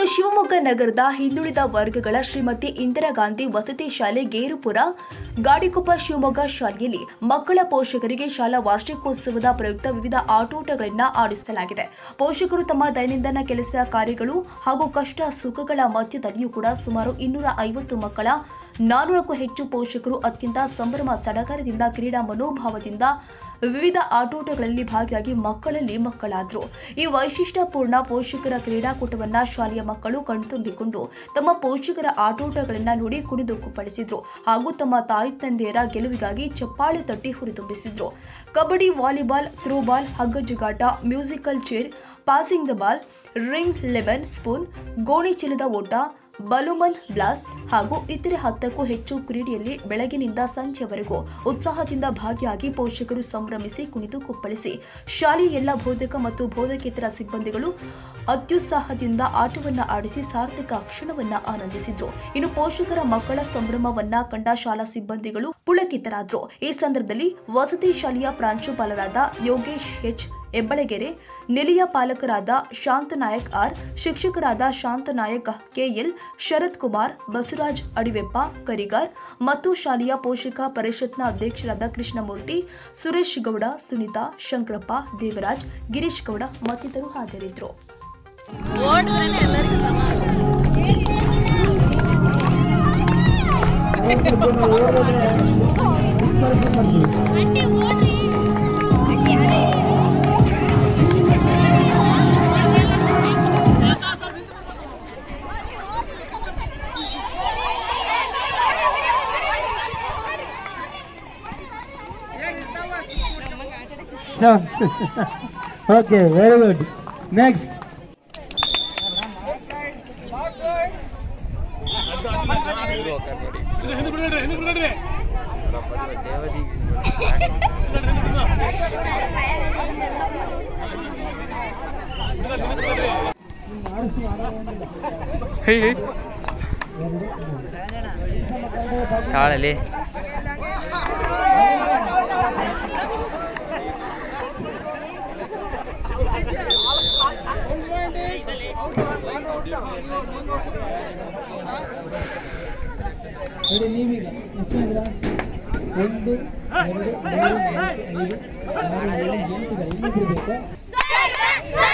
ಶಿವಮೊಗ್ಗ ನಗರದ ಹಿಂದುಳಿದ ವರ್ಗಗಳ ಶ್ರೀಮತಿ ಇಂದಿರಾ ಗಾಂಧಿ ವಸತಿ ಶಾಲೆ ಗೇರುಪುರ ಗಾಡಿಕೊಪ್ಪ ಶಿವಮೊಗ್ಗ ಶಾಲೆಯಲ್ಲಿ ಮಕ್ಕಳ ಪೋಷಕರಿಗೆ ಶಾಲಾ ವಾರ್ಷಿಕೋತ್ಸವದ ಪ್ರಯುಕ್ತ ವಿವಿಧ ಆಟೋಟಗಳನ್ನು ಆಡಿಸಲಾಗಿದೆ ಪೋಷಕರು ತಮ್ಮ ದೈನಂದಿನ ಕೆಲಸ ಕಾರ್ಯಗಳು ಹಾಗೂ ಕಷ್ಟ ಸುಖಗಳ ಮಧ್ಯದಲ್ಲಿಯೂ ಕೂಡ ಸುಮಾರು ಇನ್ನೂರ ಐವತ್ತು ಮಕ್ಕಳ ನಾನೂರಕ್ಕೂ ಹೆಚ್ಚು ಪೋಷಕರು ಅತ್ಯಂತ ಸಂಭ್ರಮ ಸಡಗರದಿಂದ ಕ್ರೀಡಾ ಮನೋಭಾವದಿಂದ ವಿವಿಧ ಆಟೋಟಗಳಲ್ಲಿ ಭಾಗಿಯಾಗಿ ಮಕ್ಕಳಲ್ಲಿ ಮಕ್ಕಳಾದ್ರು ಈ ವೈಶಿಷ್ಟ್ಯಪೂರ್ಣ ಪೋಷಕರ ಕ್ರೀಡಾಕೂಟವನ್ನ ಶಾಲೆಯ ಮಕ್ಕಳು ಕಣ್ತುಂಬಿಕೊಂಡು ತಮ್ಮ ಪೋಷಕರ ಆಟೋಟಗಳನ್ನ ನೋಡಿ ಕುಣಿದು ಕುಪ್ಪಳಿಸಿದ್ರು ಹಾಗೂ ತಮ್ಮ ತಾಯಿ ತಂದೆಯರ ಗೆಲುವಿಗಾಗಿ ಚಪ್ಪಾಳೆ ತಟ್ಟಿ ಹುರಿದುಂಬಿಸಿದ್ರು ಕಬಡ್ಡಿ ವಾಲಿಬಾಲ್ ಥ್ರೋಬಾಲ್ ಹಗ್ಗಜುಗಾಟ musical chair passing the ball ring lemon spoon ಗೋಣಿ ಚೀಲದ ಓಟ ಬಲೂಮನ್ ಬ್ಲಾಸ್ಟ್ ಹಾಗೂ ಇತರೆ ಹತ್ತಕ್ಕೂ ಹೆಚ್ಚು ಕ್ರೀಡೆಯಲ್ಲಿ ಬೆಳಗಿನಿಂದ ಸಂಜೆವರೆಗೂ ಉತ್ಸಾಹದಿಂದ ಭಾಗಿಯಾಗಿ ಪೋಷಕರು ಸಂಭ್ರಮಿಸಿ ಕುಣಿದು ಕುಪ್ಪಳಿಸಿ ಶಾಲೆಯ ಎಲ್ಲ ಬೋಧಕ ಮತ್ತು ಬೋಧಕೇತರ ಸಿಬ್ಬಂದಿಗಳು ಅತ್ಯುತ್ಸಾಹದಿಂದ ಆಟವನ್ನ ಆಡಿಸಿ ಸಾರ್ಥಕ ಕ್ಷಣವನ್ನ ಆನಂದಿಸಿದ್ರು ಇನ್ನು ಪೋಷಕರ ಮಕ್ಕಳ ಸಂಭ್ರಮವನ್ನ ಕಂಡ ಶಾಲಾ ಸಿಬ್ಬಂದಿಗಳು ಪುಳಕಿತರಾದ್ರು ಈ ಸಂದರ್ಭದಲ್ಲಿ ವಸತಿ ಶಾಲೆಯ ಪ್ರಾಂಶುಪಾಲರಾದ ಯೋಗೇಶ್ ಎಚ್ ಹೆಬ್ಬಳಗೆರೆ ನಿಲಿಯ ಪಾಲಕರಾದ ಶಾಂತನಾಯಕ್ ಆರ್ ಶಿಕ್ಷಕರಾದ ಶಾಂತನಾಯಕ್ ಕೆಎಲ್ ಶರತ್ ಕುಮಾರ್ ಬಸವರಾಜ್ ಅಡಿವೆಪ್ಪ ಕರಿಗಾರ್ ಮತ್ತು ಶಾಲೆಯ ಪೋಷಕ ಪರಿಷತ್ನ ಅಧ್ಯಕ್ಷರಾದ ಕೃಷ್ಣಮೂರ್ತಿ ಸುರೇಶ್ ಗೌಡ ಸುನೀತಾ ಶಂಕರಪ್ಪ ದೇವರಾಜ್ ಗಿರೀಶ್ ಗೌಡ ಮತ್ತಿತರರು ಹಾಜರಿದ್ದರು ಓಡಿದ್ರೇನೆ ಎಲ್ಲರಿಗೂ ಸಮಾನ okay, very good. Next. ತಾಳಲಿ ನೋಡಿ ನೀವೀಗ ಎಷ್ಟು ಜನ ಒಂದು ಎರಡು ಮೂರು ನಾಲ್ಕು ಐದು ಆರು ಏಳು ಎಂಟು ಜನ ಇನ್ನೊಬ್ರು ಬೇಕಾ